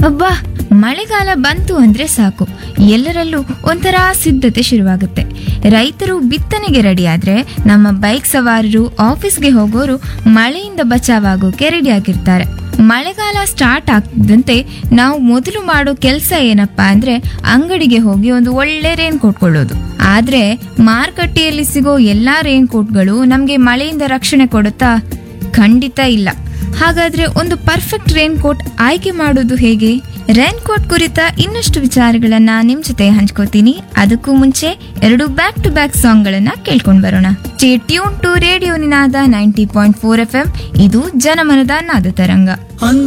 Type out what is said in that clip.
ಅಬ್ಬಬ್ಬಾ ಮಳೆಗಾಲ ಬಂತು ಅಂದ್ರೆ ಸಾಕು ಎಲ್ಲರಲ್ಲೂ ಒಂಥರ ಸಿದ್ಧತೆ ಶುರುವಾಗುತ್ತೆ ರೈತರು ಬಿತ್ತನೆಗೆ ರೆಡಿ ಆದ್ರೆ ನಮ್ಮ ಬೈಕ್ ಸವಾರರು ಆಫೀಸ್ಗೆ ಹೋಗೋರು ಮಳೆಯಿಂದ ಬಚಾವಾಗೋಕೆ ರೆಡಿ ಆಗಿರ್ತಾರೆ ಮಳೆಗಾಲ ಸ್ಟಾರ್ಟ್ ಆಗ್ತಿದ್ದಂತೆ ನಾವು ಮೊದಲು ಮಾಡೋ ಕೆಲಸ ಏನಪ್ಪಾ ಅಂದ್ರೆ ಅಂಗಡಿಗೆ ಹೋಗಿ ಒಂದು ಒಳ್ಳೆ ರೇನ್ ಕೋಟ್ ಕೊಳ್ಳೋದು ಆದ್ರೆ ಮಾರುಕಟ್ಟೆಯಲ್ಲಿ ಸಿಗೋ ಎಲ್ಲಾ ರೇನ್ ಕೋಟ್ಗಳು ನಮ್ಗೆ ಮಳೆಯಿಂದ ರಕ್ಷಣೆ ಕೊಡುತ್ತಾ ಖಂಡಿತ ಇಲ್ಲ ಹಾಗಾದ್ರೆ ಒಂದು ಪರ್ಫೆಕ್ಟ್ ರೇನ್ ಕೋಟ್ ಆಯ್ಕೆ ಮಾಡೋದು ಹೇಗೆ ರೇನ್ ಕೋಟ್ ಕುರಿತ ಇನ್ನಷ್ಟು ವಿಚಾರಗಳನ್ನ ನಿಮ್ ಜೊತೆ ಹಂಚ್ಕೋತೀನಿ ಅದಕ್ಕೂ ಮುಂಚೆ ಎರಡು ಬ್ಯಾಕ್ ಟು ಬ್ಯಾಕ್ ಸಾಂಗ್ ಗಳನ್ನ ಕೇಳ್ಕೊಂಡ್ ಬರೋಣ stay tune to radio Ninaada ninety point four F M ಇದು ಜನಮನದ ನಾದ ತರಂಗ ಅಂದ